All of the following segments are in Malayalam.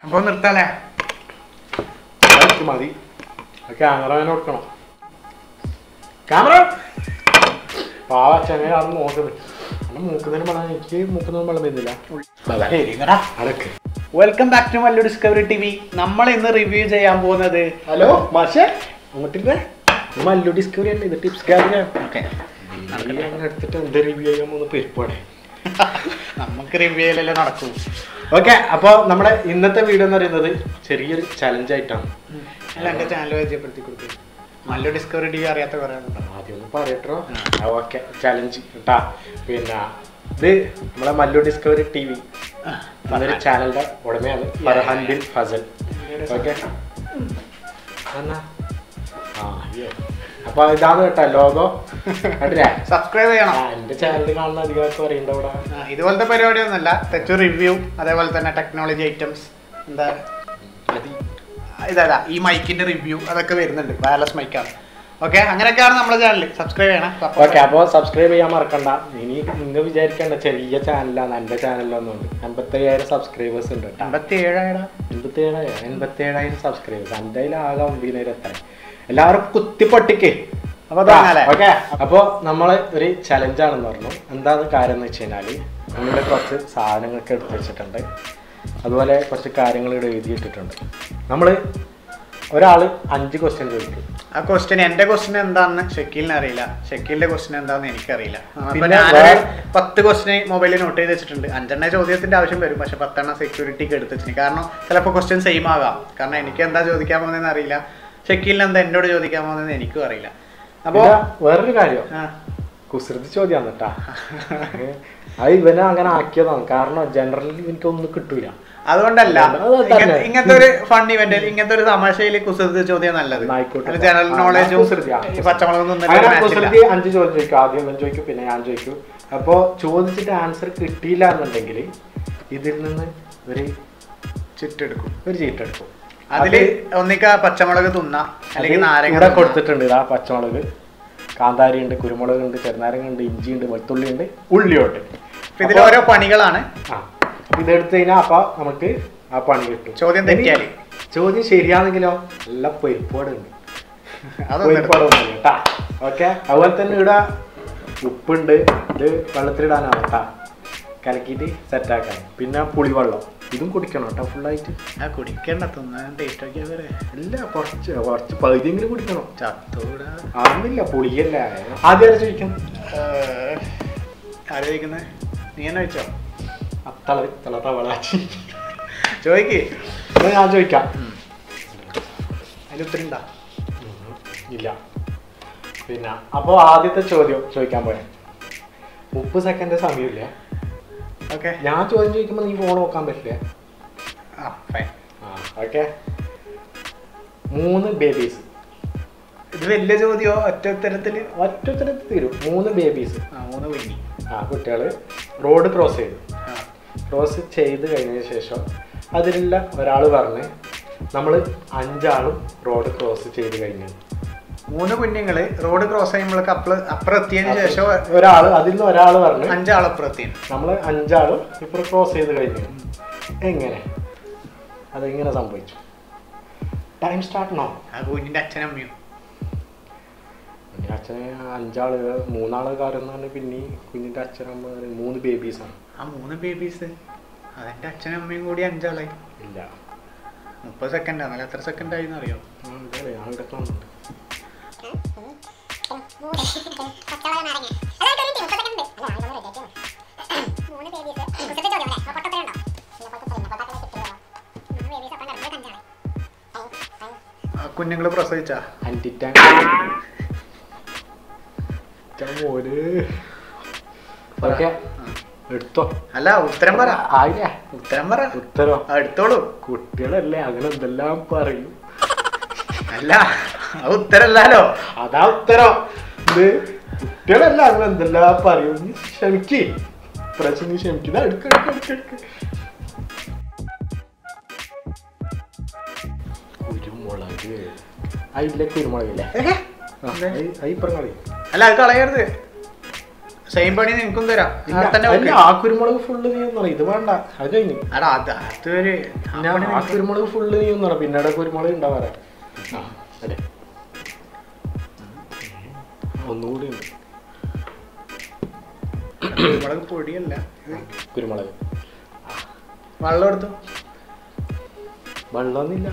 അപ്പൊ നിർത്താലേ ലൈറ്റ് മതി ക്യാമറമാനെ കൊടുക്കണം ക്യാമറ പാവ ചെങ്ങയാണ് നോക്കുന്നത് അന്നെ മൂക്കുന്നതിന് വെള്ളം എനിക്ക് മൂക്കുന്നതിന് വെള്ളം വരുന്നില്ല അടക്ക് welcome back to Mallu discovery T V നമ്മൾ ഇന്ന് റിവ്യൂ ചെയ്യാൻ പോകുന്നത് ഹലോ മാഷേ അങ്ങോട്ടില്ലേ മല്ലു ഡിസ്കവറി അല്ലേ ഇത് ടിപ്സ് കാര്യം ഓക്കെ അങ്ങനെ എടുത്തിട്ട് എന്ത് റിവ്യൂ ചെയ്യാൻ പോകുന്ന പെരുപ്പാടെ നമുക്ക് റിവ്യൂ ചെയ്യലല്ലേ നടക്കൂ ഓക്കെ അപ്പോൾ നമ്മുടെ ഇന്നത്തെ വീഡിയോ എന്ന് പറയുന്നത് ചെറിയൊരു ചലഞ്ച് ആയിട്ടാണ് അല്ല എൻ്റെ ചാനൽ പരിചയപ്പെടുത്തി കൊടുത്തു മല്ലു ഡിസ്കവറി ടി വി അറിയാത്ത കുറേ ആളുണ്ടോ ആദ്യം ഒന്ന് പറയട്ടോ ഓക്കെ ചലഞ്ച് കേട്ടാ പിന്നെ ഇത് നമ്മളെ മല്ലു ഡിസ്കവറി ടി വി എന്നൊരു ചാനലിന്റെ ഉടമയാണ് ഫർഹാൻ ബിൻ ഫസൽ ഓക്കെ ആ yeah. അപ്പൊ ഇതാണ് കേട്ടോ ലോഗോ കണ്ടില്ലേ സബ്സ്ക്രൈബ് ചെയ്യണം ആ എന്റെ ചാനൽ കാണുന്ന അധികം അറിയണ്ട ഇവിടെ ആ, ഇതുപോലത്തെ പരിപാടിയൊന്നുമല്ല തെച്ചു റിവ്യൂ അതേപോലെ തന്നെ ടെക്നോളജി ഐറ്റംസ് എന്താ മതി. ഇതാ ഈ മൈക്കിന്റെ റിവ്യൂ അതൊക്കെ വരുന്നുണ്ട് വയർലെസ് മൈക്കാണ് ഓക്കെ അങ്ങനെയൊക്കെയാണ് നമ്മുടെ ചാനൽ സബ്സ്ക്രൈബ് ചെയ്യണം ഓക്കെ അപ്പോൾ സബ്സ്ക്രൈബ് ചെയ്യാൻ മറക്കണ്ട ഇനി നിങ്ങൾ വിചാരിക്കണ്ട ചെറിയ ചാനലാണ് എൻ്റെ ചാനലൊന്നുണ്ട് എൺപത്തയ്യായിരം സബ്സ്ക്രൈബേഴ്സ് ഉണ്ട് കേട്ടോ അമ്പത്തി ഏഴായിരം എൺപത്തേഴായിരം എൺപത്തേഴായിരം സബ്സ്ക്രൈബേഴ്സ് എൻ്റെ കയ്യിൽ ആകെ ഒമ്പതിനായിരം എത്താൻ എല്ലാവരും കുത്തി പൊട്ടിക്ക് അപ്പൊ തുടങ്ങാല്ലേ? ഓക്കെ അപ്പോൾ നമ്മൾ ഒരു ചലഞ്ചാണെന്ന് പറഞ്ഞു എന്താണ് കാര്യം എന്ന് വെച്ച് കഴിഞ്ഞാൽ നമ്മളിവിടെ കുറച്ച് സാധനങ്ങളൊക്കെ എടുത്ത് വെച്ചിട്ടുണ്ട് അതുപോലെ കുറച്ച് കാര്യങ്ങൾ ഇവിടെ എഴുതിയിട്ടിട്ടുണ്ട് നമ്മൾ ഒരാൾ അഞ്ച് ക്വസ്റ്റ്യൻ ചോദിക്കും ആ ക്വസ്റ്റ്യൻ എന്റെ ക്വസ്റ്റ്യൻ എന്താണെന്ന് ഷക്കീലിന് അറിയില്ല ഷക്കീലിന്റെ ക്വസ്റ്റ്യൻ എന്താണെന്ന് എനിക്കറിയില്ല അപ്പൊ പിന്നെ ഞാൻ വേറെ- പത്ത് ക്വസ്റ്റ്യൻ മൊബൈലിൽ നോട്ട് ചെയ്ത് വെച്ചിട്ടുണ്ട് അഞ്ചെണ്ണ ചോദ്യത്തിന്റെ ആവശ്യം വരും പക്ഷെ പത്തെണ്ണം സെക്യൂരിറ്റിക്ക് എടുത്ത് വെച്ചിട്ടുണ്ട് കാരണം ചിലപ്പോൾ ക്വസ്റ്റ്യൻ സെയിം ആകാം കാരണം എനിക്ക് എന്താ ചോദിക്കാൻ പോകുന്നതെന്ന് അറിയില്ല ഷക്കീലിന് എന്താ എന്നോട് ചോദിക്കാൻ പോകുന്നതെന്ന് എനിക്കും അറിയില്ല അപ്പോ പിന്നെ വേറൊരു കാര്യം ആ, കുസൃതി ചോദ്യമാണ് കേട്ടാ അത് ഇവനെ അങ്ങനെ ആക്കിയതാണ് കാരണം ജനറലി എനിക്ക് ഒന്നും കിട്ടൂല അതുകൊണ്ടല്ല അത് തന്നെ. ഇങ്ങ- ഇങ്ങനത്തെ ഒരു ഫൺ ഇവന്റ് ഇങ്ങനത്തെ ഒരു തമാശയിൽ കുസൃതി ചോദ്യം നല്ലത് ആയിക്കോട്ടെ. ജനറൽ ആ, നോളേജും കുസൃതി, ആ, കുസൃതി. പച്ചമുളകൊന്നും അങ്ങനെ match ഇല്ല. കുസൃതി അഞ്ച് ചോദ്യം ചോദിക്കും ആദ്യം ഇവൻ ചോദിക്കും പിന്നെ ഞാൻ ചോദിക്കും അപ്പോ ചോദിച്ചിട്ട് ആൻസർ കിട്ടിയില്ല എന്നുണ്ടെങ്കിൽ ഇതിൽ നിന്ന് ഒരു ചുറ്റെടുക്കും ഒരു ചീട്ടെടുക്കും അതില് ഒന്നിക്ക പച്ചമുളക് തുന്ന അല്ലെങ്കിൽ അത് നാരങ്ങ ഇവിടെ തിന്നാ. കൊടുത്തിട്ടുണ്ട് ഇതാ പച്ചമുളക് കാന്താരി ഉണ്ട് കുരുമുളക് ഉണ്ട് ചെറുനാരങ്ങ ഉണ്ട് ഇഞ്ചി ഉണ്ട് വെളുത്തുള്ളി ഉണ്ട് ഉള്ളിയുണ്ട് അപ്പൊ ഇതിൽ ഓരോ പണികളാണ് ആ അപ്പൊ ഇതെടുത്ത് കഴിഞ്ഞാൽ അപ്പൊ നമുക്ക് ആ പണി കിട്ടും ചോദ്യം തെറ്റിയാല്? ഇനി ചോദ്യം ശരിയാണെങ്കിലോ നല്ല പൊരിപ്പോടുണ്ട് അതൊന്നും പൊരിപ്പോടൊന്നും കേട്ടാ ഓക്കെ അതുപോലെ തന്നെ ഇവിടെ ഉപ്പുണ്ട് ഇത് വെള്ളത്തിലിടാനാണ് കേട്ടാ കലക്കിയിട്ട് സെറ്റാക്കാൻ പിന്നെ പുളിവെള്ളം ഇതും കുടിക്കണം കേട്ടോ ഫുള്ളായിട്ട് ആ കുടിക്കണ്ട തിന്നാൻ ടേസ്റ്റ് നോക്കിയാ വരെ ഇല്ല കുറച്ച് കുറച്ച് പകുതിയെങ്കിലും കുടിക്കണം ചത്തൂടാ അതൊന്നുമില്ല പുളിയല്ല ആദ്യം ആരാ ചോദിക്കാം ആലോചിക്കുന്നത് നീ തന്നെ വെച്ചോ അത്തള തള തവളാച്ചി ചോദിക്ക് എന്നാ ഞാൻ ചോദിക്കാം അതിൽ ഉത്തരം ഉണ്ടാ ഇല്ല പിന്നെ അപ്പോൾ ആദ്യത്തെ ചോദ്യം ചോദിക്കാൻ പോയാ മുപ്പത് സെക്കൻഡ് സമയമില്ല ഓക്കെ ഞാൻ ചോദ്യം ചോദിക്കുമ്പോൾ നീ ഫോൺ നോക്കാൻ പറ്റില്ല ആ ഫൈൻ ആ ഓക്കെ മൂന്ന് ബേബീസ് ഇത് വലിയ ചോദ്യമോ ഒറ്റ ഉത്തരത്തില് ഒറ്റ ഉത്തരത്തിൽ തീരും മൂന്ന് ബേബീസ് ആ മൂന്ന് കുഞ്ഞി ആ കുട്ടികൾ റോഡ് ക്രോസ് ചെയ്തു ആ ക്രോസ് ചെയ്ത് കഴിഞ്ഞതിന് ശേഷം അതിലുള്ള ഒരാൾ പറഞ്ഞ് നമ്മൾ അഞ്ചാളും റോഡ് ക്രോസ് ചെയ്ത് കഴിഞ്ഞു മൂന്ന് കുഞ്ഞുങ്ങള് റോഡ് ക്രോസ് ചെയ്യുമ്പോൾ അപ്പുറ അപ്പുറം എത്തിയതിന് ശേഷം ഒരാൾ അതിൽ നിന്ന് ഒരാൾ പറഞ്ഞ് അഞ്ചാളപ്പുറം എത്തിയാണ് നമ്മൾ അഞ്ചാളും ഇപ്പോൾ ക്രോസ് ചെയ്ത് കഴിഞ്ഞു എങ്ങനെ അതെങ്ങനെ സംഭവിച്ചു ടൈം സ്റ്റാർട്ട് നോ ആ കുഞ്ഞിന്റെ അച്ഛനമ്മയും കുഞ്ഞിൻ്റെ അച്ഛന് അഞ്ചാള് മൂന്നാള് കാരെന്നാണ് പിന്നെ കുഞ്ഞിൻ്റെ അച്ഛനമ്മ പറയും മൂന്ന് ബേബീസാണ് ആ മൂന്ന് ബേബീസ് അതെന്റെ അച്ഛനും അമ്മയും കൂടി അഞ്ചാളായി ഇല്ല മുപ്പത് സെക്കൻഡ് ആണ് എത്ര സെക്കൻഡ് ആയി അറിയോ ആ, ഇതല്ലേ, ഞാൻ ഇവിടെ കാണുന്നുണ്ട് കുഞ്ഞുങ്ങൾ പ്രസവിച്ചാ അൻറ്റിറ്റാൻ മോര് ഓക്കെ എടുത്തോ അല്ല ഉത്തരം പറ ആയില്ലേ ഉത്തരം പറ ഉത്തരോ ആ, എടുത്തോളൂ കുട്ടികളല്ലേ അങ്ങനെ എന്തെല്ലാം പറയും അല്ല അത് ഉത്തരല്ലാലോ അതാ ഉത്തരം ഇത് കുട്ടികളല്ല അങ്ങനെ എന്തെല്ലാം പറയും നീ ക്ഷമിക്ക് പ്രശ്നം നീ ക്ഷമിക്കുന്ന എടുക്ക എടുക്ക എടുക്ക എടുക്ക കുരുമുളക് അതിലെ കുരുമുളകില്ലേ ആ, അത് അത് ഇപ്പുറം കളി അല്ല അത് കളയരുത് സെയിം പണി നിനക്കും തരാം ഇല്ല, അങ്ങനെ തന്നെ അല്ല, വെക്ക്. ആ കുരുമുളക് ഫുള്ള് നീ ഒന്നറ ഇത് വേണ്ട അത് കഴിഞ്ഞു എടാ അത് അതൊരു ആ ഞാൻ പണി ആ നിനക്ക് കുരുമുളക് ഫുള്ള് നീ ഒന്നറ പിന്നീട് കുരുമുളക് ഉണ്ടാവാറ അതെ ഒന്നുകൂടി ഉണ്ട് കുരുമുളക് പൊടിയല്ല ഇത് കുരുമുളക് വെള്ളം എടുത്തു വെള്ളമൊന്നുമില്ല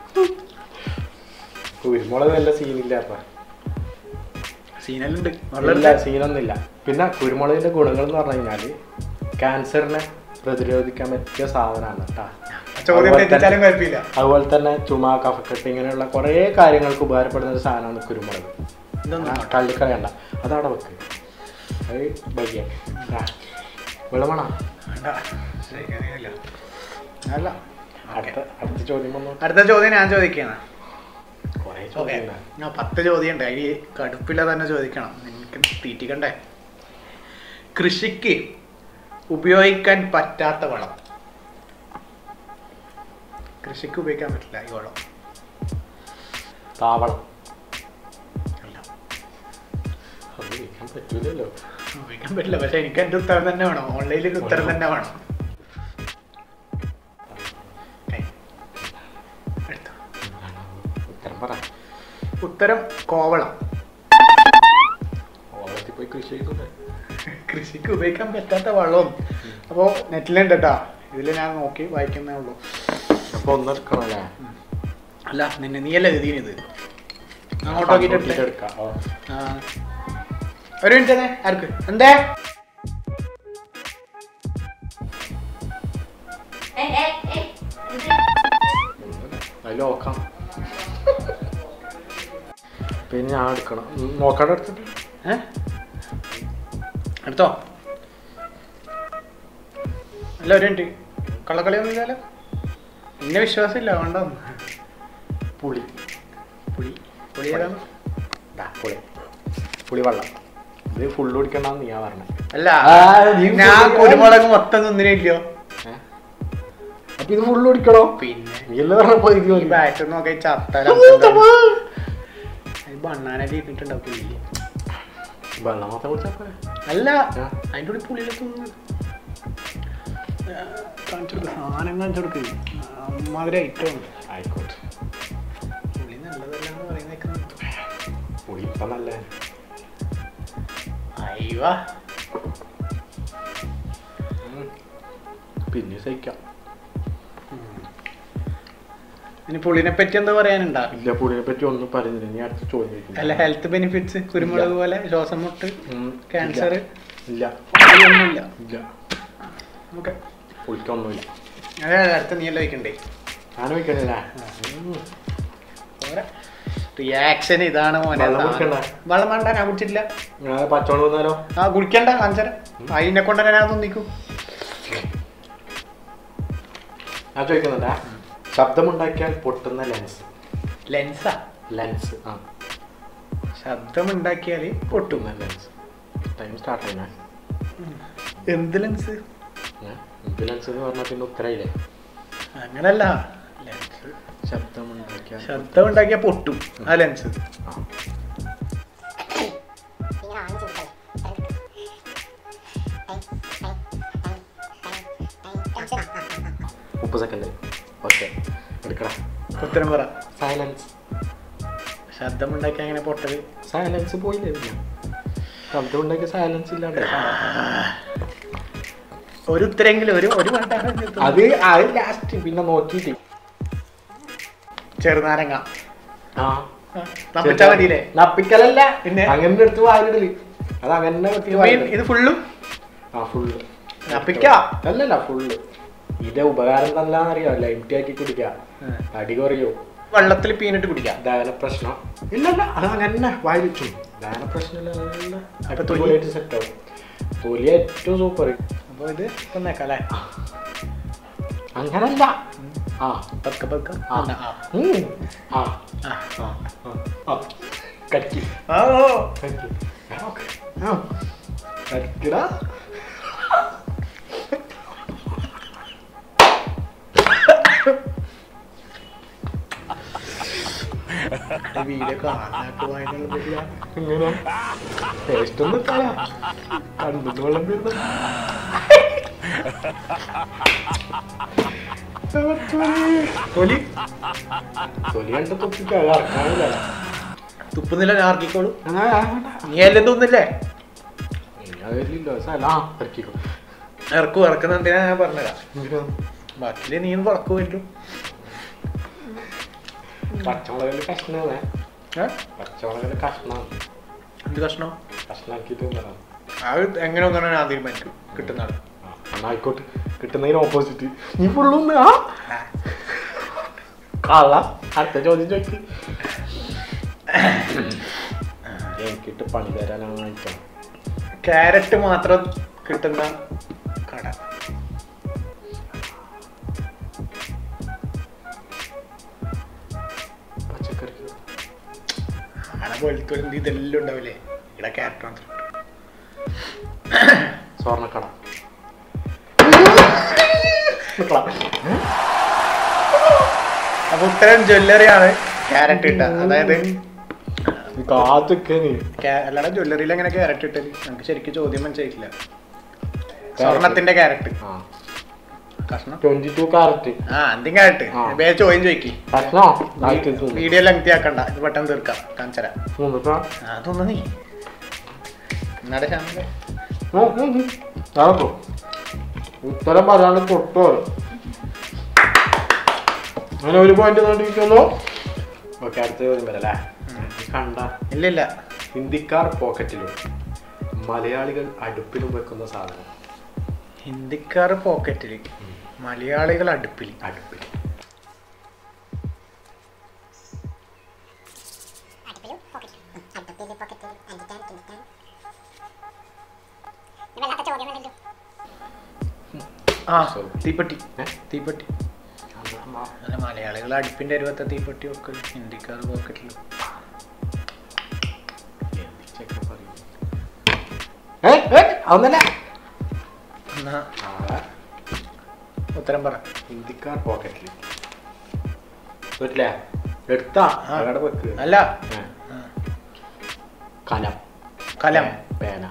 കുരുമുളക് നല്ല സീനില്ല സീനലുണ്ട് വെള്ളം ഇല്ല എടുത്ത് സീനൊന്നുമില്ല പിന്നെ കുരുമുളകിന്റെ ഗുണങ്ങൾ എന്ന് പറഞ്ഞു കഴിഞ്ഞാല് ക്യാൻസറിനെ പ്രതിരോധിക്കാൻ പറ്റിയ സാധനമാണ് കേട്ടാ ചോദ്യം അതുപോലെ തെറ്റിച്ചാലും തന്നെ- കുഴപ്പമില്ല അതുപോലെ തന്നെ ചുമ കഫക്കെട്ട് ഇങ്ങനെയുള്ള കുറേ കാര്യങ്ങൾക്ക് ഉപകാരപ്പെടുന്ന ഒരു സാധനമാണ് കുരുമുളക് ഇതൊന്നും ആ, തള്ളിക്കളയണ്ട അതവിടെ വെക്ക് അത് ഭയ്യ വെള്ളമണ വേണ്ട ശരിയായില്ല. അല്ല അടുത്ത അടുത്ത ചോദ്യം വന്നു അടുത്ത ചോദ്യം ഞാൻ ചോദിക്കുകയാണ് കുറേ ഓക്കെ ചോദ്യം ഞാൻ പത്ത് ചോദ്യം ഉണ്ട് അതിൽ കടുപ്പില്ല തന്നെ ചോദിക്കണം എനിക്ക് തീറ്റിക്കണ്ടേ കൃഷിക്ക് ഉപയോഗിക്കാൻ പറ്റാത്ത വളം കൃഷിക്ക് ഉപയോഗിക്കാൻ പറ്റില്ല ഈ വളം താവളം അല്ല അത് വെക്കാൻ പറ്റൂലല്ലോ ഉപയോഗിക്കാൻ പറ്റില്ല പക്ഷെ എനിക്ക് എൻ്റെ ഉത്തരം തന്നെ വേണം ഓൺലൈനിൽ ഉത്തരം തന്നെ വേണം Okay. എടുത്തോ. ഉത്തരം പറ ഉത്തരം കോവളം ഓളത്തിൽ പോയി കൃഷി ചെയ്തൂടെ കൃഷിക്ക് ഉപയോഗിക്കാൻ പറ്റാത്ത വളവും അപ്പോൾ നെറ്റിലുണ്ട് കേട്ടോ ഇതിൽ ഞാൻ നോക്കി വായിക്കുന്നേ ഉള്ളൂ അപ്പൊ ഒന്നെടുക്കണല്ലേ അല്ല നിന്നെ നീയല്ല എഴുതിയത് അങ്ങോട്ട് നോക്കിയിട്ട് എടുത്തേ. എടുക്കാം ഓ. ആ. ഒരു മിനിറ്റ് തന്നെ ആർക്ക് എന്തേ Eh, eh, eh. ഇത് അതിൽ നോക്കാം പിന്നെ ഞാൻ എടുക്കണം ഉം, നോക്കാണ്ട് എടുത്തിട്ട് ഏ എടുത്തോ അല്ല ഒരു മിനിറ്റ് കള്ളക്കളിയൊന്നും ഇല്ലല്ലോ എന്നെ വിശ്വാസമില്ല വേണ്ട പുളി പുളി പുളി ഏതാണ് ദാ, പുളി പുളി വെള്ളം ഇത് ഫുള്ള് കുടിക്കണ്ടെന്ന് നീയാ പറഞ്ഞത് അല്ല ആ, നീ ഞാൻ പുളി- കുരുമുളക് മൊത്തം തിന്നില്ലയോ ഏ? അപ്പൊ ഇത് ഫുള്ള് കുടിക്കണോ പിന്നെ നീയല്ലേ പറഞ്ഞപ്പോ ഇത് ഈ മതി. ബാറ്റ് നോക്കി ചത്തല ബണ്ണാനൊക്കെ ഇട്ടിട്ടുണ്ടാവും പുളി വെള്ളം മാത്രം കുടിച്ചപ്പോ അല്ല ആ. അതിൻ്റെ കൂടെ പുളിയിലൊക്കെ ഒന്ന് കാണിച്ചു കൊടുക്കുക സാധനം കാണിച്ചു കൊടുക്കുക അമ്മാതിരി ഐറ്റം ഉണ്ട് ആയിക്കോട്ടെ പുളി നല്ലതല്ല എന്ന് പറയുന്നേക്ക് പുളി ഇപ്പൊ നല്ല അയ്യോ പിന്നെ സഹിക്കാം ഇനി പുളിനെ പറ്റി എന്താ പറയാനുണ്ടാ ഇല്ല പുളിയെ പറ്റി ഒന്നും പറയുന്നില്ല നീ അടുത്ത ചോദ്യം ചോദിക്കുന്നു. അല്ല ഹെൽത്ത് ബെനിഫിറ്റ്സ് കുരുമുളക് പോലെ ശ്വാസം മുട്ട് ഉം, ക്യാൻസർ ഇല്ല ഒന്നുമില്ല ഇല്ല ഓക്കെ പുളിക്കൊന്നുമില്ല അതെ അടുത്ത നീ എല്ലാം വയ്ക്കണ്ടേ ഞാൻ വയ്ക്കണില്ല റിയാക്ഷൻ ഇതാണ് മോനെ വെള്ളം കുടിക്കണ്ടേ? വെള്ളം വേണ്ട ഞാൻ കുടിച്ചിട്ടില്ല ഞാൻ പച്ചവെള്ളം വന്നാലോ ആ കുടിക്കണ്ട കാണിച്ചാൽ അതിനെ കൊണ്ട് തന്നെ ഞാൻ തോന്നിക്കും ഞാൻ ചോദിക്കുന്നുണ്ടാ ശബ്ദമുണ്ടാക്കിയാൽ പൊട്ടുന്ന ലെൻസ് ലെൻസാ ലെൻസ് ആ ശബ്ദം ഉണ്ടാക്കിയാൽ പൊട്ടും പൊട്ടുന്ന ലെൻസ് ടൈം സ്റ്റാർട്ട് ചെയ്യണേ എന്ത് ലെൻസ് എന്ത് ലെൻസ് എന്ന് പറഞ്ഞാൽ പിന്നെ ഉത്തരയില്ലേ അങ്ങനല്ല ലെൻസ് ശബ്ദമുണ്ടാക്കിയാൽ ശബ്ദം ഉണ്ടാക്കിയാൽ പൊട്ടും ആ ലെൻസ് ആ. ഇങ്ങനെ ആഞ്ഞു ചുരുക്കല്ലേ. മുപ്പത് സെക്കൻഡ് ഓക്കെ എടുക്കടാ ഉത്തരം പറ സൈലൻസ് ശബ്ദം ഉണ്ടാക്കി അങ്ങനെ പൊട്ടല് സൈലൻസ് പോയില്ലേ പിന്നെ ശബ്ദം ഉണ്ടാക്കിയ സൈലൻസ് ഇല്ലാണ്ട് ഒരു ഉത്തരെങ്കിലും ഒരു ഒരു പാട്ടാണ് അത് അത് ലാസ്റ്റ് പിന്നെ നോക്കിയിട്ട് ചെറുനാരങ്ങ ആ ആ, തപ്പിച്ചാ മതിയില്ലേ നപ്പിക്കലല്ല പിന്നെ? അങ്ങനെ എടുത്ത് വായിലിടല് അത് അങ്ങനെ കുത്തി ഇത് വായിലിടല്. ഇത് ഫുള്ളും ആ ഫുള്ള് നപ്പിക്ക അല്ലല്ല ഫുള്ള് ഇതിന്റെ ഉപകാരം നല്ലതാണെന്നറിയാം ലൈറ്റ് ആക്കി കുടിക്കാം തടി കുറയോ വെള്ളത്തിൽ പീനിട്ട് കുടിക്കാം ദഹന പ്രശ്നം ഇല്ലല്ല അത് അങ്ങനെ വായി വെച്ചു ദഹന പ്രശ്നം അപ്പൊ തൊലി? സെറ്റ് ആവും തൊലി ഏറ്റവും സൂപ്പർ അപ്പോൾ ഇത് തന്നേക്കാം അല്ലേ അങ്ങനല്ല ആ പതുക്കെ പതുക്കെ ആ. ആ, ആ. ഉം. ആ ആ. ആ ആ ആ കടിക്ക് ആ, ഓ. കടിക്ക് ആ, ഓക്കേ. ആ കടിക്കടാ വീഡിയോ കാണാനായിട്ട് പോയതിനുള്ള ഇങ്ങനെ ടേസ്റ്റ് ഒന്നും ഇട്ടാ കണ്ടിട്ട് വെള്ളം വീഴുന്നു തൊലി തൊലി കണ്ട് തൊപ്പിക്ക് ഇറക്കാനില്ല തുപ്പുന്നില്ല ഞാൻ ഇറക്കിക്കോളൂ നീ എല്ലാം തോന്നില്ലേ അതിലില്ലോ സ്ഥലം ആ ഇറക്കിക്കോ ഇറക്കും ഇറക്കുന്ന എന്തിനാ ഞാൻ പറഞ്ഞുതരാം ബാക്കില് നീ പറക്കു പറ്റും പച്ചമുളകിന്റെ കഷ്ണമാണ് ഏ? പച്ചമുളകിന്റെ കഷ്ണം എന്ത് കഷ്ണം കഷ്ണാക്കിയിട്ട് തിന്നണം. അത് എങ്ങനെ ഒന്നാണ് ഞാൻ തീരുമാനിക്കും കിട്ടുന്നതാണ് ആ, എന്നാ ആയിക്കോട്ടെ കിട്ടുന്നതിന് ഓപ്പോസിറ്റ് നീ ഫുള്ളൊന്ന് ആ കള്ള അടുത്ത ചോദ്യം ചോദിക്ക് എനിക്കിട്ട് പണി തരാനാണ് വാങ്ങിക്കണം ക്യാരറ്റ് മാത്രം കിട്ടുന്ന കട പച്ചക്കറി ആടെ വെളുത്തുള്ളി ഇതെല്ലാം ഉണ്ടാവില്ലേ ഇവിടെ ക്യാരറ്റ് മാത്രം സ്വർണ്ണക്കട അപ്പൊ ഉത്തരം ജ്വല്ലറി ആണ് ക്യാരറ്റ് ഇട്ട അതായത് കാത്തൊക്കെ നീ ക്യാ- അല്ലാതെ ജ്വല്ലറിയിൽ എങ്ങനെ ക്യാരറ്റ് ഇട്ടത് നമുക്ക് ശരിക്കും ചോദ്യം മനസ്സിലായിട്ടില്ല സ്വർണത്തിന്റെ ക്യാരറ്റ് ആ കഷ്ണം ട്വന്റി ടു കാരറ്റ് ആ എന്തും ക്യാരറ്റ് ആ. വേ ചോദ്യം ചോദിക്കി കഷ്ണോ ഇതാക്കി തിന്നു. വീഡിയോ ലെങ്തി ആക്കണ്ട ഇത് പെട്ടെന്ന് തീർക്കാം കാണിച്ചരാ മൂന്ന് പ്രാ. അതൊന്നും നീ എന്നാടെ ചാനല് ഉം, ഉം, ഉം. നടക്കൂ. ഉത്തരം പറയാണ്ട് തൊട്ടോ അങ്ങനെ ഒരു പോയിന്റ് നോട്ടിരിക്കുന്നു ഓക്കെ അടുത്ത ചോദ്യം വരല്ലേ കണ്ട ഇല്ലില്ല ഹിന്ദിക്കാർ പോക്കറ്റിലും മലയാളികൾ അടുപ്പിലും വെക്കുന്ന സാധനം ഹിന്ദിക്കാർ പോക്കറ്റിൽ മലയാളികൾ അടുപ്പിൽ അടുപ്പിൽ അടുപ്പിലും പോക്കറ്റിലും അടുപ്പത്തില് പോക്കറ്റിലും അഞ്ചിക്കാൻ കിണിക്കാൻ വല്ലാത്ത ചോദ്യമല്ലല്ലോ ആ തീപ്പെട്ടി ഏ? തീപ്പെട്ടി അല്ല മലയാളികൾ അടുപ്പിന്റെ അരുവത്തെ തീപ്പെട്ടി ഒക്കെ ഹിന്ദിക്കാർ പോക്കറ്റിലും അതൊന്നല്ല എന്നാ ഉത്തരം പറ ഹിന്ദിക്കാർ പോക്കറ്റിൽ പറ്റില്ല എടുത്താ ആ. അവിടെ വെക്ക് അല്ല ഏ. ആ. കലം കലം പേ- പേന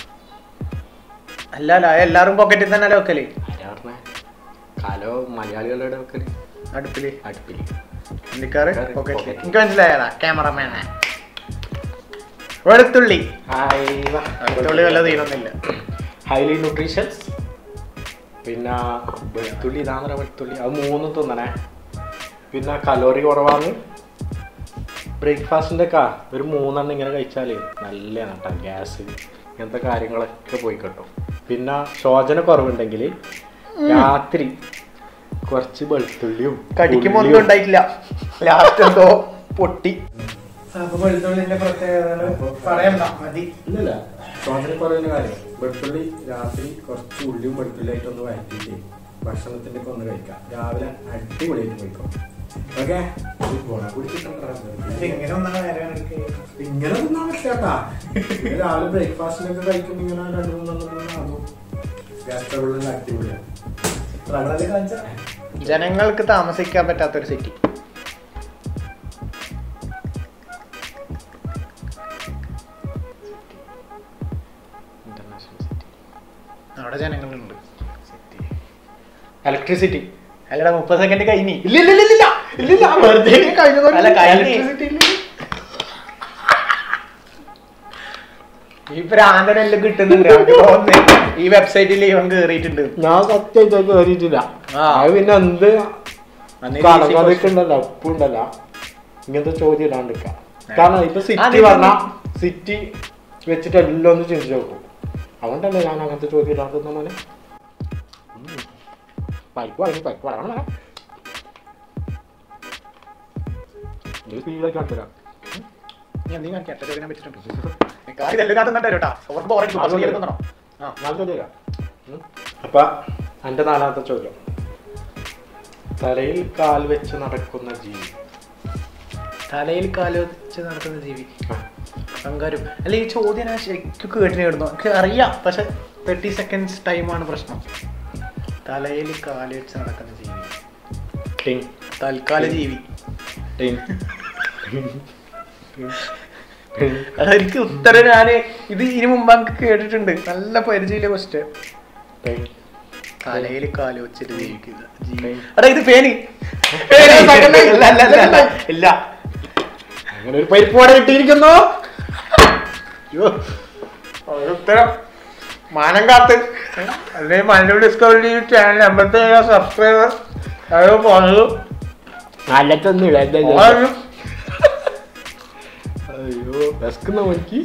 അല്ല അല്ല എല്ലാരും പോക്കറ്റിൽ തന്നെ അല്ലേ വെക്കല് ആരാ പറഞ്ഞേ കലോ മലയാളികളുടെ വെക്കല് അടുപ്പില് അടുപ്പിൽ ഹിന്ദിക്കാർ ഹിന്ദിക്കാര് പോക്കറ്റിൽ pocket. എനിക്ക് മനസ്സിലായതാ ക്യാമറമാനെ വെളുത്തുള്ളി വെളുത്തുള്ളി വല്ല തീരൊന്നുമില്ല ഹൈലി ന്യൂട്രീഷ്യൻസ് പിന്നെ വെളുത്തുള്ളി ഇതാന്നറ വെളുത്തുള്ളി അത് മൂന്നും തിന്നണേ പിന്നെ കലോറി കുറവാണ് ബ്രേക്ക്ഫാസ്റ്റിൻ്റെ ഒക്കെ ഒരു മൂന്നെണ്ണം ഇങ്ങനെ കഴിച്ചാൽ നല്ലതാണ് കേട്ടോ ഗ്യാസ് ഇങ്ങനത്തെ കാര്യങ്ങളൊക്കെ പോയി കിട്ടും പിന്നെ ശോചന കുറവുണ്ടെങ്കിൽ രാത്രി കുറച്ച് വെളുത്തുള്ളിയും കടിക്കുമ്പോ ഒന്നും ഉള്ളിയും ഉണ്ടായിട്ടില്ല ലാസ്റ്റ് എന്തോ പൊട്ടി അപ്പൊ വെളുത്തുള്ളിന്റെ പ്രത്യേകത പറയണ്ട മതി ഇല്ലല്ല സ്വാതന്ത്ര്യം പറയുന്ന കാര്യം വെളുത്തുള്ളി രാത്രി കുറച്ച് ഉള്ളിയും വെളുത്തുള്ളിയായിട്ടൊന്ന് വഴറ്റിയിട്ട് ഭക്ഷണത്തിന്റെ ഒക്കെ ഒന്ന് കഴിക്കാം രാവിലെ അടിപൊളിയായിട്ട് കഴിക്കാം ഓക്കെ ഇങ്ങനെ ഒന്നാണ് നേരം എനിക്ക് ഇങ്ങനെ തിന്നാൻ പറ്റാട്ടാ ഇത് രാവിലെ ബ്രേക്ക്ഫാസ്റ്റിനൊക്കെ കഴിക്കുമ്പോൾ ഇങ്ങനെ രണ്ട് മൂന്നെണ്ണം ആകും ഗ്യാസ് ട്രബിളിൽ അടിപൊളിയാണ് ട്രബിളൊക്കെ കാണിച്ചാ ജനങ്ങൾക്ക് താമസിക്കാൻ പറ്റാത്തൊരു സിറ്റി ഇന്റർനാഷണൽ സിറ്റി അവിടെ ജനങ്ങളുണ്ട് സിറ്റി ഇലക്ട്രിസിറ്റി അല്ലടാ മുപ്പത് സെക്കൻഡ് കഴിഞ്ഞി ഇല്ല ഇല്ല ഇല്ല ഇല്ല ഇല്ലില്ല വെറുതെ കഴിഞ്ഞ അല്ല, കഴിഞ്ഞ്. ഇലക്ട്രിസിറ്റി ഇല്ല ഈ ഭ്രാന്തനെല്ലാം കിട്ടുന്നുണ്ട് അവർക്ക് തോന്നുന്നു ഈ വെബ്സൈറ്റിൽ ഇവൻ കേറിയിട്ടുണ്ട് ഞാൻ സത്യമായിട്ട് കയറിയിട്ടില്ല ആ. അത് പിന്നെ എന്ത് അന്ന് ഈ കടന്നതൊക്കെ ഉണ്ടല്ലോ ഉപ്പുണ്ടല്ലോ ഇങ്ങനത്തെ ചോദ്യം ഇടാണ്ടിരിക്കാം കാരണം ഇപ്പൊ ആ, സിറ്റി നീ പറഞ്ഞ സിറ്റി വെച്ചിട്ട് എല്ലാം ഒന്ന് ചിന്തിച്ചു നോക്കും അതുകൊണ്ടല്ലേ ഞാൻ അങ്ങനത്തെ ചോദ്യം ഇടാത്ത മോനെ പൈപ്പ് വാങ്ങി പൈപ്പ് വളരണം സ്പീഡിലേക്ക് കാണിച്ചുതരാം ഞാൻ നീ കാണിക്കാം എത്ര ചോദ്യം വെച്ചിട്ടുണ്ട് ഇതെല്ലാം കാത്തുന്നുണ്ട് കേട്ടോ ഓർമ്മ ബോറടിക്കും അതുകൊണ്ട് കുറച്ച് കേൾക്കുന്നോ ആ നാല് ചോദ്യം ഇടാം. ഉം. അപ്പൊ എന്റെ നാലാമത്തെ ചോദ്യം തലയിൽ കാൽ വെച്ച് നടക്കുന്ന ജീവി തലയിൽ കാല് വെച്ച് നടക്കുന്ന ജീവി ആ. അഹങ്കാരം അല്ല ഈ ചോദ്യം ഞാൻ ശരിക്കും കേട്ടിന് കിടന്നു എനിക്ക് അറിയാം പക്ഷെ തേർട്ടി സെക്കൻഡ്സ് ടൈമാണ് പ്രശ്നം തലയിൽ കാല് വെച്ച് നടക്കുന്ന ജീവി ടിങ് തൽക്കാല ജീവി ടിങ് എടാ, എനിക്ക് ഉത്തരം ഞാന് ഇത് ഇതിനു മുമ്പ് എനിക്ക് കേട്ടിട്ടുണ്ട് നല്ല പരിചയമില്ല ക്വസ്റ്റ്യൻ തലയിൽ കാല് വെച്ചിട്ട് ജീവിക്കുക പെയിൻ. എടാ ഇത് പേന് പേന്. ഇല്ല, ഇല്ല, ഇല്ല, ഇല്ല. ഇല്ല അങ്ങനെ ഒരു പരിപ്പ് വട കിട്ടിയിരിക്കുന്നു അയ്യോ ഒരു ഉത്തരം മാനം കാത്ത് അതിന് മലയാളം ഡിസ്കവറി ചാനൽ അമ്പത്തി ഏഴ് സബ്സ്ക്രൈബർ അത് പറഞ്ഞു നല്ലതൊന്നും പറഞ്ഞു. അയ്യോ വിശക്കുന്ന എനിക്ക്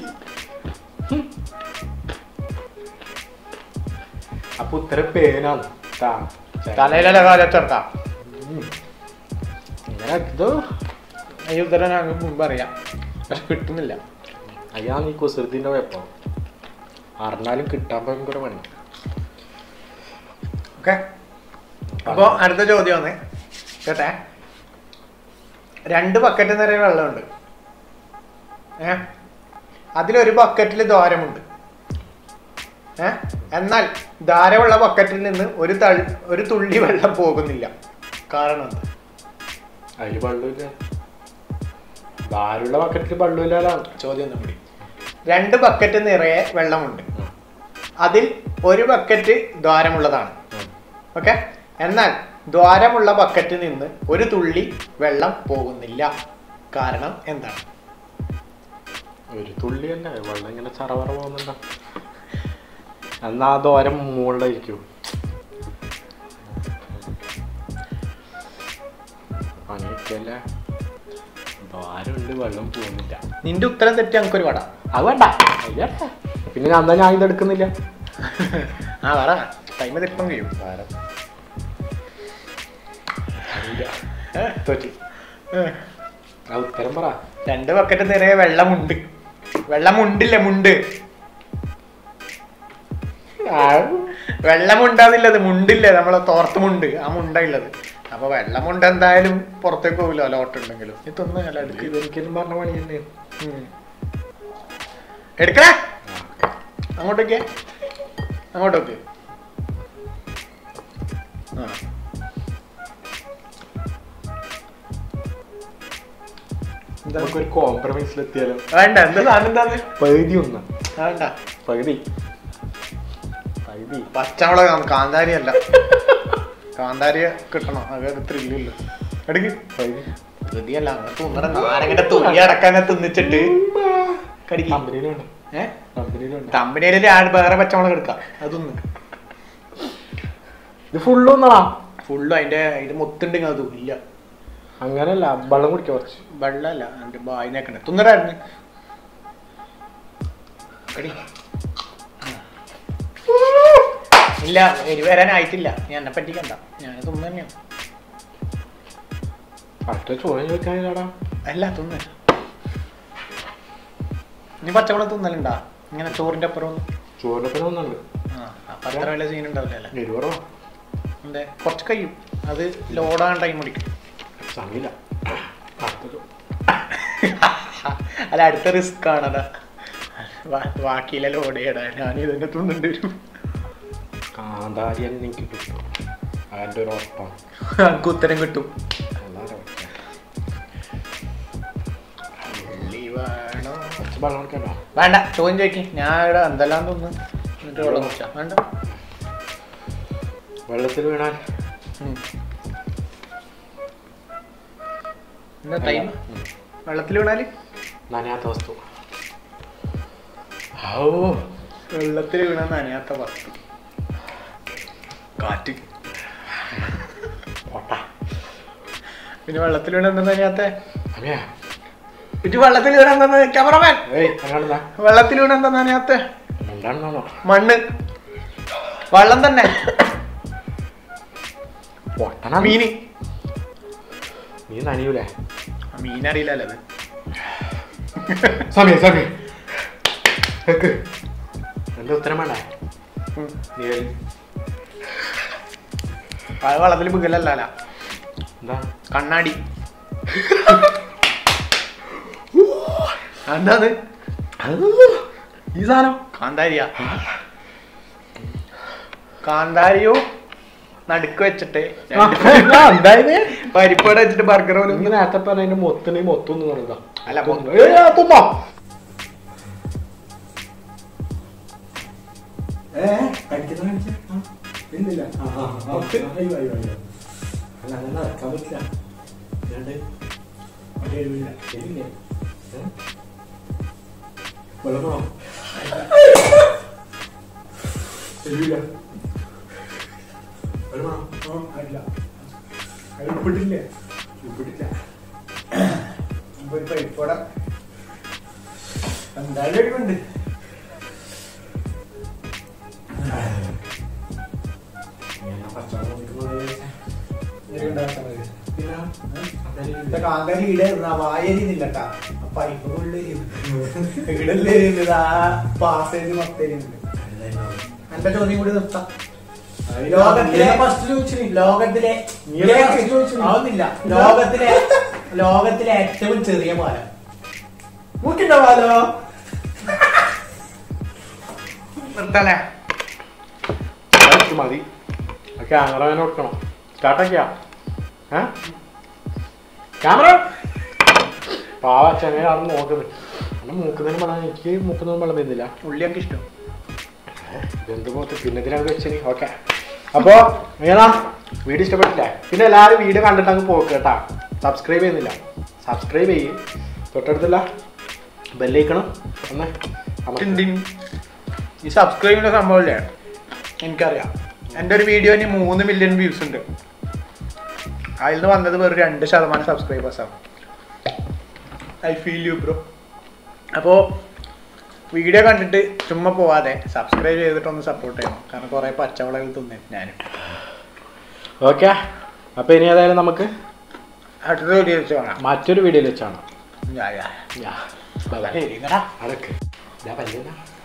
അപ്പൊ ഉത്തരം പേനാണ് ട്ടാ. തലയിലല്ല കാലത്തെടുക്കാം ഉം. ഇങ്ങനെ ഇതോ ഈ ഉത്തരം ഞങ്ങൾക്ക് മുമ്പ് അറിയാം പക്ഷെ കിട്ടുന്നില്ല അയ്യാണ് ഈ കുസൃതിന്റെ കുഴപ്പം അറിഞ്ഞാലും കിട്ടാൻ ഭയങ്കര പണി ഓക്കെ അപ്പോൾ അടുത്ത ചോദ്യം ഒന്ന് കേട്ടെ രണ്ട് ബക്കറ്റ് നിറയെ വെള്ളമുണ്ട് ഏ അതിലൊരു ബക്കറ്റിൽ ദ്വാരമുണ്ട് ഏ എന്നാൽ ദ്വാരമുള്ള ബക്കറ്റിൽ നിന്ന് ഒരു തൾ ഒരു തുള്ളി വെള്ളം പോകുന്നില്ല കാരണം എന്ത് അതില് വെള്ളമില്ല ഭാരമുള്ള ബക്കറ്റിൽ വെള്ളമില്ലാതാണ് ചോദ്യം ഒന്നും കൂടി രണ്ട് ബക്കറ്റ് നിറയെ വെള്ളമുണ്ട് അതിൽ ഒരു ബക്കറ്റ് ദ്വാരമുള്ളതാണ് ഓക്കെ എന്നാൽ ദ്വാരമുള്ള ബക്കറ്റിൽ നിന്ന് ഒരു തുള്ളി വെള്ളം പോകുന്നില്ല കാരണം എന്താണ് ഒരു തുള്ളി തന്നെ വെള്ളം ഇങ്ങനെ ചറവറ പോകുന്നുണ്ടോ എന്നാ ആ ദോരം മുകളിലായിരിക്കും പണിയൊക്കെയല്ലേ ദ്വാരമുണ്ട് വെള്ളം പോകുന്നില്ല നിന്റെ ഉത്തരം തെറ്റി ഞങ്ങൾക്കൊരു വട അത് വേണ്ട അത് വേണ്ട. പിന്നെ ഞാൻ എന്താ ഞാൻ ഇതെടുക്കുന്നില്ല ആ പറ ടൈം തിപ്പം കഴിയും ദ്വാരം ഏ? തോറ്റി ആ ഉത്തരം പറ രണ്ട് ബക്കറ്റ് നിറയെ വെള്ളമുണ്ട് വെള്ളമുണ്ടില്ല മുണ്ട് വെള്ളമുണ്ടാന്നില്ലത് മുണ്ടില്ല നമ്മളെ തോർത്ത് മുണ്ട് ആ മുണ്ട ഉള്ളത് അപ്പൊ വെള്ളമുണ്ട് എന്തായാലും പുറത്തേക്ക് പോകില്ല ലോട്ടുണ്ടെങ്കിലും ഇതൊന്നും അല്ല എടുക്ക് ഇതെനിക്കും പറഞ്ഞ പണി തന്നെ ഉം. എടുക്കണേ അങ്ങോട്ടേക്ക് അങ്ങോട്ടേക്ക് ആ എന്താ നമുക്കൊരു കോംപ്രമൈസിലെത്തിയാലോ വേണ്ട എന്താ സാധനം എന്താന്ന് പകുതി ഒന്ന വേണ്ട പകുതി പകുതി പച്ചമുളകാണ് കാന്താരി അല്ല കാന്താരി കിട്ടണം അതൊരു ത്രില്ലില്ല എടുക്ക് പകുതി പ്രതിയല്ല അങ്ങനത്തെ ഒന്നര നാരങ്ങന്റെ തുണി അടക്കാനെ തിന്നിച്ചിട്ട് കടിക്ക് കമ്പനിയിലുണ്ട് ഏ കമ്പനിയിലുണ്ട് കമ്പനിയിലെ ആട് വേറെ പച്ചമുളക് എടുക്കാം അതൊന്ന് ഇത് ഫുള്ള് ഒന്നടാ ഫുള്ള് അതിന്റെ അതിന്റെ മുത്തുണ്ടെങ്കിൽ അതും ഇല്ല അങ്ങനല്ല വെള്ളം കുടിക്കാം കുറച്ച് വെള്ളമല്ല എന്റെ ബായിനേക്കണേ തിന്നടായിരുന്നു കടി ഇല്ല എരി വരാനായിട്ടില്ല ഞാൻ എന്നെ പറ്റിക്കണ്ട ഞാൻ തിന്നു തന്നെയാണ് അടുത്ത ചോദ്യം ചോദിക്കാനില്ലടാ അല്ല തിന്ന് ഇനി പച്ചവെള്ളം തിന്നലുണ്ടാ ഇങ്ങനെ ചോറിന്റെ അപ്പുറം ഒന്നും ചോറിനൊപ്പം ഒന്നുണ്ട് ആ അപ്പൊ അത്ര വല്ല സീൻ ഉണ്ടാവില്ല അല്ലേ എരിവറോ എന്തേ കുറച്ച് കഴിയും അത് ലോഡാൻ ടൈം പിടിക്കും സംഗില്ല അടുത്ത ചോ- അല്ല അടുത്ത റിസ്ക് ആണതാ ബാക്കിയിലെ ലോഡ് ചെയ്യടാ ഞാൻ ഇതന്നെ തിന്നിട്ട് വരും കാന്താരി തന്നെ എനിക്ക് കിട്ടും അതിൻ്റെ ഒരു ഉറപ്പാണ് നമുക്ക് ഉത്തരം കിട്ടും അല്ലാതെ പറ്റില്ല. ഉള്ളി വേണോ? കുറച്ച് വെള്ളം കുടിക്കണ്ടോ വേണ്ട ചോദ്യം ചോദിക്കും ഞാൻ ഇവിടെ എന്തെല്ലാം തിന്ന് എന്നിട്ട് വെള്ളം കുടിച്ചാ വേണ്ട വെള്ളത്തിൽ വീണാൽ ഉം. എന്താ ടൈം ഉം. വെള്ളത്തിൽ വീണാല് നനയാത്ത വസ്തു ഓ വെള്ളത്തിൽ വീണ നനയാത്ത വസ്തു കാറ്റ് പൊട്ട പിന്നെ വെള്ളത്തിൽ വീണ എന്താ നനയാത്ത അമ്മയാ ഇത് വെള്ളത്തിൽ വീണ എന്താ ക്യാമറമാൻ ഏയ് അങ്ങനെന്താ വെള്ളത്തിൽ വീണ എന്താ നനയാത്ത എന്താണെന്നാണോ മണ്ണ് വെള്ളം തന്നെ പൊട്ടണ മീന് നീ നനയൂലേ മീനറിയില്ലല്ലോ അത് സമയം സമയം എന്റെ ഉത്തരം വേണ്ടേ ഉം. നീ വരി. അത് വെള്ളത്തിൽ പികലല്ല എന്താ കണ്ണാടി എന്താത് ഈ സാധനം കാന്താരിയാ കാന്താരിയോ നടുക്ക് വെച്ചിട്ട് രണ്ട് എന്തായത് പരിപ്പോടെ വെച്ചിട്ട് ബർഗർ പോലും ഇങ്ങനെ നേരത്തെ പറഞ്ഞ മൊത്തിന് മൊത്തൊന്നും നടക്കുക അല്ല, മൊ- തുമ്മ ഏ കഴിക്കുന്ന കാണിച്ചേ ആ, ഇല്ലില്ല ആ, ആ, ആ. അയ്യോ അയ്യോ അയ്യോ അല്ല അങ്ങനെ നടക്കാൻ പറ്റില്ല രണ്ട് ഒരു എരിവില്ല എരിവില്ലേ ഏ? വെള്ളം വേണോ എരിവില്ല വെള്ളം വേണോ ആ അല്ല അത് ഉപ്പിട്ടില്ലേ ഉപ്പിട്ടില്ല മുമ്പ് ഒരു പരിപ്പോട എന്തായാലും എരിവുണ്ട് കാന്താരി ഇട വായരിന്നില്ലട്ടാ പൈപ്പ് ഇടല്ലേരുന്നത് ആ പാസേജ് മൊത്തരുന്നുണ്ട് എന്റെ ചോദ്യം കൂടി നിർത്താം ലോകത്തിലെ ലോകത്തിലെ നീയല്ലേ first ചോദിച്ചത്? ആവുന്നില്ല ലോകത്തിലെ ലോകത്തിലെ ഏറ്റവും ചെറിയ പാലം മൂക്കിന്റെ പാലോ നിർത്തല്ലേ അത് മതി ക്യാമറ അങ്ങനെ കൊടുക്കണം സ്റ്റാർട്ടാക്കിയാ ഏ ക്യാമറ പാവ ചെങ്ങനെ അവിടെ നോക്കുന്നത് എന്നെ മൂക്കുന്നതിന് വെള്ളം എനിക്ക് മൂക്കുന്നതിന് വെള്ളം വരുന്നില്ല ഉള്ളി എനിക്ക് ഇഷ്ടം എന്ത് പോത്ത് പിന്നെ ഇതിനൊക്കെ വെച്ചിന് ഓക്കെ അപ്പോൾ എങ്ങനാ വീഡിയോ ഇഷ്ടപ്പെട്ടില്ലേ പിന്നെ എല്ലാവരും വീഡിയോ കണ്ടിട്ട് അങ്ങ് പോക്ക് കേട്ടാ സബ്സ്ക്രൈബ് ചെയ്യുന്നില്ല സബ്സ്ക്രൈബ് ചെയ്യും തൊട്ടടുത്തില്ല ബെല്ലൈക്കണം ഒന്ന് അമർത്തി. ടിൻ. ഈ സബ്സ്ക്രൈബിന്റെ സംഭവമില്ലേ എനിക്കറിയാം എൻ്റെ ഒരു വീഡിയോന് മൂന്ന് മില്യൺ വ്യൂസ് ഉണ്ട് അതിൽ നിന്ന് വന്നത് വെറും രണ്ട് ശതമാനം സബ്സ്ക്രൈബേഴ്സാണ് ഐ ഫീൽ യു ബ്രോ അപ്പോൾ വീഡിയോ കണ്ടിട്ട് ചുമ്മാ പോവാതെ സബ്സ്ക്രൈബ് ചെയ്തിട്ടൊന്ന് സപ്പോർട്ട് ചെയ്യണം കാരണം കുറേ പച്ചവളകൾ തിന്നു ഞാനും ഓക്കെ അപ്പോൾ ഇനി ഏതായാലും നമുക്ക് അടുത്ത വീഡിയോ വെച്ച് കാണാം മറ്റൊരു വീഡിയോയിൽ വെച്ചാണ് യാ, യാ. യാ ബൈ ബൈ ശരി, ഇങ്ങടാ. അടക്ക് ഞാൻ പല്ലില്ല